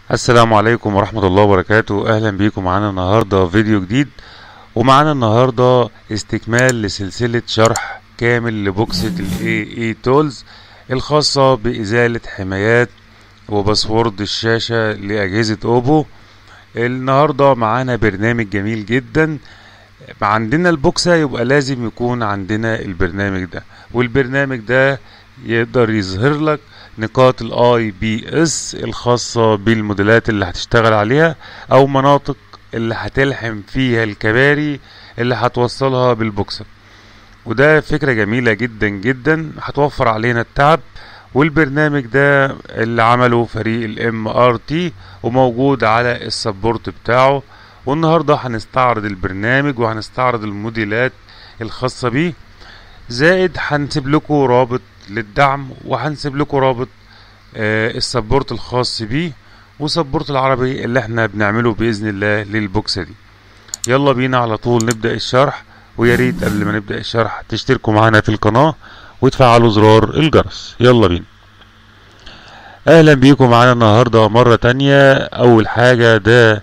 السلام عليكم ورحمة الله وبركاته أهلا بيكم معانا النهاردة فيديو جديد ومعانا النهاردة استكمال لسلسلة شرح كامل لبوكسة ال AA Tools الخاصة بإزالة حمايات وباسورد الشاشة لأجهزة أوبو النهاردة معانا برنامج جميل جدا عندنا البوكسة يبقى لازم يكون عندنا البرنامج ده والبرنامج ده يقدر يظهر لك نقاط الاي بي اس الخاصة بالموديلات اللي هتشتغل عليها او مناطق اللي هتلحم فيها الكباري اللي هتوصلها بالبوكسة وده فكرة جميلة جدا جدا هتوفر علينا التعب والبرنامج ده اللي عمله فريق الام ار تي وموجود على السبورت بتاعه والنهارده هنستعرض البرنامج وهنستعرض الموديلات الخاصة بيه زائد هنسيب لكم رابط للدعم وهنسيب لكم رابط آه السبورت الخاص بيه وسبورت العربي اللي احنا بنعمله باذن الله للبوكسه دي يلا بينا على طول نبدا الشرح ويا ريت قبل ما نبدا الشرح تشتركوا معانا في القناه وتفعلوا زرار الجرس يلا بينا اهلا بيكم معانا النهارده مره تانية اول حاجه ده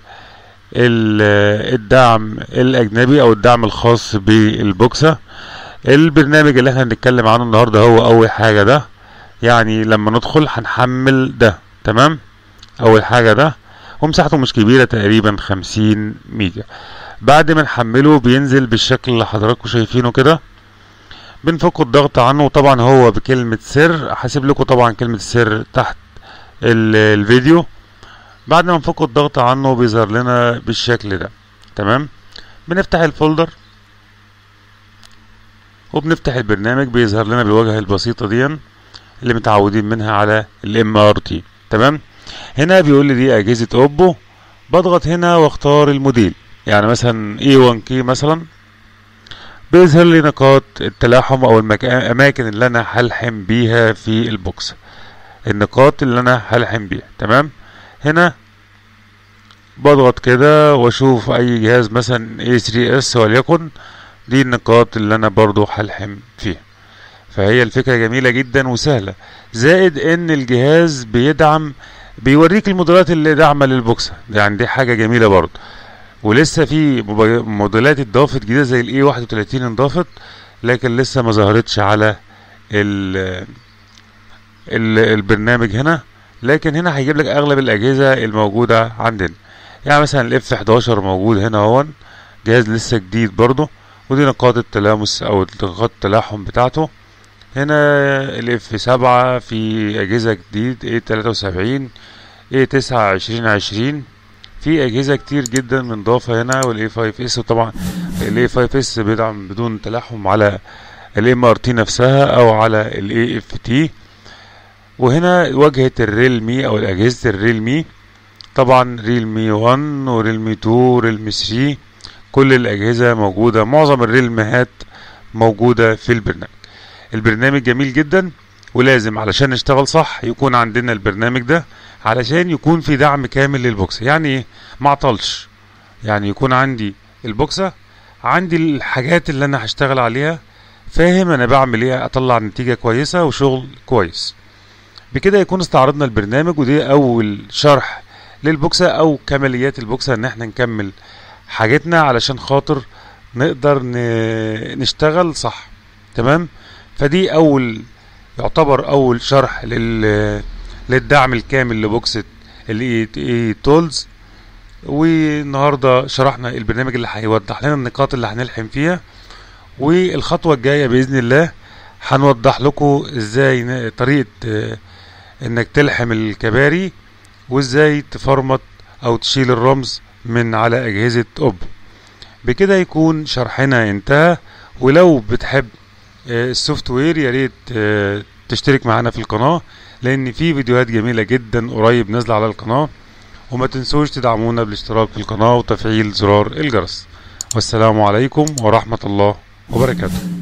الدعم الاجنبي او الدعم الخاص بالبوكسه البرنامج اللي احنا هنتكلم عنه النهارده هو اول حاجه ده يعني لما ندخل هنحمل ده تمام اول حاجه ده ومساحته مش كبيره تقريبا خمسين ميجا بعد ما نحمله بينزل بالشكل اللي حضراتكم شايفينه كده بنفك الضغط عنه وطبعا هو بكلمة سر هسيب لكم طبعا كلمة السر تحت الفيديو بعد ما نفك الضغط عنه بيظهر لنا بالشكل ده تمام بنفتح الفولدر وبنفتح البرنامج بيظهر لنا بالواجهه البسيطه دي اللي متعودين منها على الام ار تي تمام هنا بيقول لي دي اجهزه اوبو بضغط هنا واختار الموديل يعني مثلا اي 1 كي مثلا بيظهر لي نقاط التلاحم او الاماكن اللي انا هلحم بيها في البوكس النقاط اللي انا هلحم بيها تمام هنا بضغط كده واشوف اي جهاز مثلا اي 3 اس وليكن دي النقاط اللي انا برضو هلحم فيها فهي الفكرة جميلة جدا وسهلة زائد ان الجهاز بيدعم بيوريك الموديلات اللي داعمة للبوكسة يعني دي حاجة جميلة برضو ولسه في موديلات اتضافت جديدة زي الاي 31 انضافت لكن لسه ما ظهرتش على ال ال البرنامج هنا لكن هنا هيجيب لك اغلب الاجهزة الموجودة عندنا يعني مثلا الاف 11 موجود هنا اهون جهاز لسه جديد برضه ودي نقاط التلامس او نقاط التلاحم بتاعته هنا الاف سبعة في اجهزة جديد اي تلاتة وسبعين اي تسعة عشرين عشرين في اجهزة كتير جدا منضافة هنا والاي 5 اس وطبعا الاي 5 اس بيدعم بدون تلاحم على الام ار تي نفسها او على الاي اف تي وهنا واجهة الريلمي او اجهزة الريلمي طبعا ريلمي 1 وريلمي 2 وريلمي 3 كل الأجهزة موجودة معظم الريلمهات موجودة في البرنامج البرنامج جميل جدا ولازم علشان نشتغل صح يكون عندنا البرنامج ده علشان يكون في دعم كامل للبوكسة يعني ايه معطلش يعني يكون عندي البوكسة عندي الحاجات اللي انا هشتغل عليها فاهم انا بعمل ايه اطلع نتيجة كويسة وشغل كويس بكده يكون استعرضنا البرنامج ودي اول شرح للبوكسة او كماليات البوكسة ان احنا نكمل حاجتنا علشان خاطر نقدر نشتغل صح تمام فدي اول يعتبر اول شرح لل للدعم الكامل لبوكسة الاي تولز والنهارده شرحنا البرنامج اللي هيوضح لنا النقاط اللي هنلحم فيها والخطوة الجاية بإذن الله هنوضح لكم ازاي طريقة انك تلحم الكباري وازاي تفرمط او تشيل الرمز من على أجهزة أوبو بكده يكون شرحنا انتهى ولو بتحب السوفت وير يا ريت تشترك معانا في القناة لأن في فيديوهات جميلة جدا قريب نازلة على القناة وما تنسوش تدعمونا بالاشتراك في القناة وتفعيل زرار الجرس والسلام عليكم ورحمة الله وبركاته